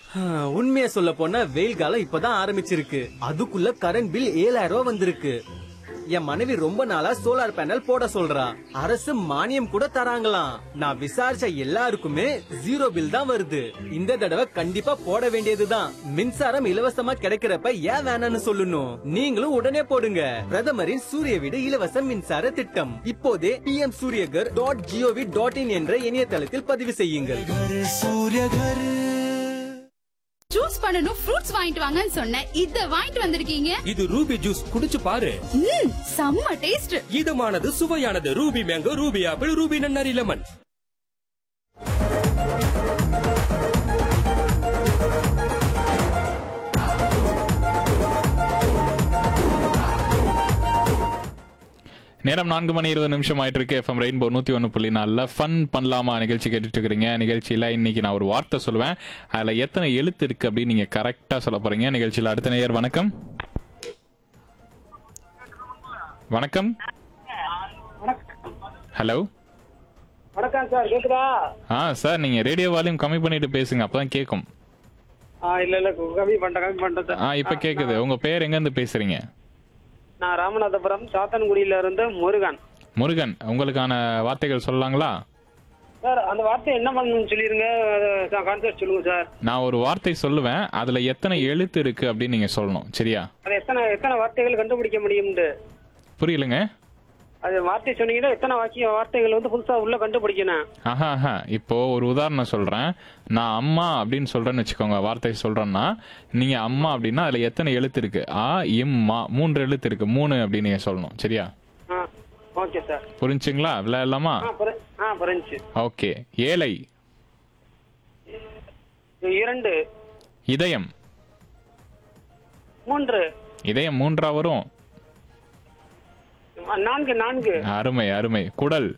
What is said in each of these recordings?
உண்மையை சொல்ல போனா வெயில் காலம் இப்பதான் ஆரம்பிச்சிருக்கு அதுக்குள்ள கரண்ட் பில் ஏழாயிரம் ரூபாய் வந்திருக்கு என் மனைவி ரொம்ப நாளா சோலார் பேனல் போட சொல்றா அரசு மானியம் கூட தராங்களாம் நான் விசாரிச்ச எல்லாருக்குமே ஜீரோ பில் தான் வருது இந்த தடவை கண்டிப்பா போட வேண்டியதுதான் மின்சாரம் இலவசமா கிடைக்கிறப்ப ஏன் வேணாம்னு சொல்லணும் நீங்களும் உடனே போடுங்க பிரதமரின் சூரிய வீடு இலவச மின்சார திட்டம் இப்போதே PM Suryaghar dot GOV dot in என்ற இணையதளத்தில் பதிவு செய்யுங்கள் ஜூஸ் பண்ணனும் ஃப்ரூட்ஸ் வாங்கிட்டு வாங்கன்னு சொன்னேன் இத வாங்கிட்டு வந்திருக்கீங்க இது ரூபி ஜூஸ் குடிச்சு பாரு ம் செம்ம டேஸ்ட் இதமானது சுவையானது Ruby mango Ruby apple Ruby நன்னாரி லெமன் நேரம் நான்கு மணி இருபது நிமிஷம் ஆயிட்டு இருக்கு எஃப்எம் ரெயின்போ நூத்தி ஒன்று புள்ளி நாலில் ஃபன் பண்ணலாமா நிகழ்ச்சி கேட்டுட்டு இருக்கிறீங்க நிகழ்ச்சியில இன்னைக்கு நான் ஒரு வார்த்தை சொல்லுவேன் அதுல எத்தனை எழுத்து இருக்கு அப்படின்னு நீங்க கரெக்டா சொல்ல போறீங்க நிகழ்ச்சியில அடுத்த நேயர் வணக்கம் வணக்கம் ஹலோ வணக்கம் சார் கேக்குதா ஆ சார் நீங்க ரேடியோ வால்யூம் கம்மி பண்ணிட்டு பேசுங்க அப்பதான் கேட்கும் ஆ இல்ல இல்ல கம்மி பண்ணிட்டேன் கம்மி பண்ணிட்டேன் சார் ஆ இப்ப கேக்குது உங்க பேர் எங்க இருந்து பேசுறீங்க நான் ராமநாதபுரம் சாத்தன்குடியில இருந்து முருகன் முருகன் உங்களுக்கான வார்த்தைகள் சொல்லலாங்களா சார் அந்த வார்த்தை என்ன பண்ணணும்னு சொல்லிருங்க கான்செப்ட் சொல்லுங்க சார் நான் ஒரு வார்த்தை சொல்லுவேன் அதுல எத்தனை எழுத்து இருக்கு அப்படின்னு நீங்க சொல்லணும் சரியா அது எத்தனை எத்தனை வார்த்தைகள் கண்டுபிடிக்க முடியும்னு புரியலங்க அது வார்த்தை சொன்னீங்கன்னா எத்தனை வாக்கிய வார்த்தைகள் வந்து புதுசா உள்ள கண்டுபிடிக்கணும் ஆஹா ஆஹா இப்போ ஒரு உதாரணம் சொல்றேன் நான் அம்மா அப்படின்னு சொல்றேன்னு வச்சுக்கோங்க வார்த்தை சொல்றேன்னா நீங்க அம்மா அப்படின்னா அதுல எத்தனை எழுத்து இருக்கு ஆ இம் மா மூன்று எழுத்து இருக்கு மூணு அப்படின்னு நீங்க சொல்லணும் சரியா ஆ ஓகே சார் புரிஞ்சுங்களா விளையாடலாமா ஆ புரி- ஆ புரிஞ்சு ஓகே ஏழை இரண்டு இதயம் மூன்று இதயம் மூன்றா வரும் ஆ, நான்கு நான்கு அருமை அருமை குடல்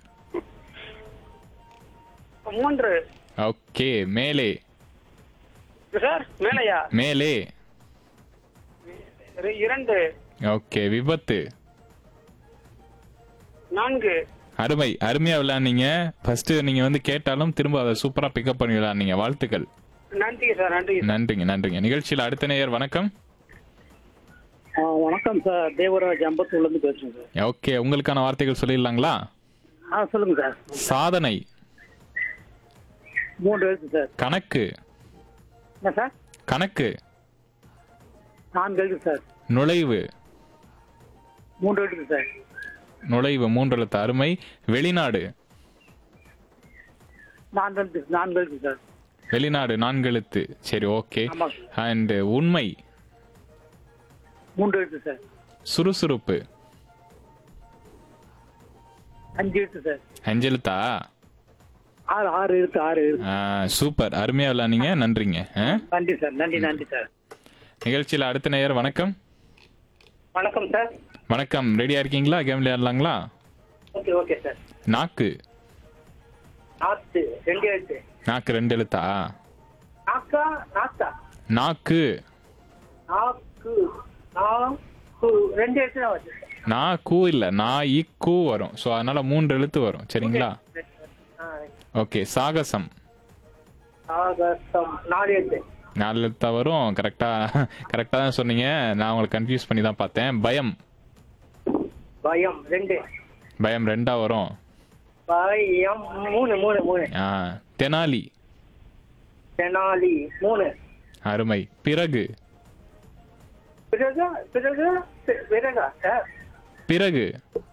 மூன்று ஓகே மேலே சார் மேலையா மேலே இரு- இரண்டு ஓகே விபத்து நான்கு அருமை அருமையா விளையாடுனீங்க ஃபர்ஸ்ட் நீங்க வந்து கேட்டாலும் திரும்ப அதை சூப்பரா பிக்கப் பண்ணி விளையாடுனீங்க வாழ்த்துக்கள் நன்றி சார் நன்றி நன்றிங்க நன்றிங்க நிகழ்ச்சியில் அடுத்த நேயர் வணக்கம் ஆ, வணக்கம் சார் தேவராஜ் அம்பத்தூர்ல இருந்து பேசுறேன் சார் ஓகே உங்களுக்கான வார்த்தைகள் சொல்லிடலாங்களா ஆ சொல்லுங்க சார் சாதனை மூன்று எழுத்து சார் கணக்கு என்ன சார் கணக்கு நான்கு எழுத்து சார் நுழைவு மூன்று எழுத்து சார் நுழைவு மூன்று எழுத்து அருமை வெளிநாடு நான்கு எழுத்து நான்கு எழுத்து சார் வெளிநாடு நான்கு எழுத்து சரி ஓகே ஆமா அண்ட் உண்மை மூன்று எழுத்து சார் சுறுசுறுப்பு அஞ்சு எழுத்து சார் அஞ்செழுத்தா ஆறு ஆறு எழுத்து ஆறு எழுத்து ஆ, சூப்பர் அருமையா விளையாடுனீங்க நன்றிங்க ஆ? நன்றி சார் நன்றி நன்றி சார் நிகழ்ச்சியில் அடுத்த நேயர் வணக்கம் வணக்கம் சார் வணக்கம் ரெடியா இருக்கீங்களா கேம் விளையாடலாங்களா ஓகே ஓகே சார் நாக்கு நாத்து ரெண்டு எழுத்து நாக்கு ரெண்டு எழுத்தா நாக்கா நாத்தா நாக்கு நாக்கு நாக்கு ரெண்டு எழுத்து தான் வருது நா கூ இல்ல நான் இ கூ வரும் ஸோ அதனால மூன்று எழுத்து வரும் சரிங்களா ஆ, ஓகே சாகசம் சாகசம் நாலு எழுத்து நாலு எழுத்தா வரும் கரெக்டா கரெக்டா தான் சொன்னீங்க நான் உங்களை கன்ஃபியூஸ் பண்ணி தான் பார்த்தேன் பயம் பயம் ரெண்டு பயம் ரெண்டா வரும் பயம் மூணு மூணு மூணு ஆ தெனாலி தெனாலி மூணு அருமை பிறகு பிறகு பிறகு பி- பிறகா சார் பிறகு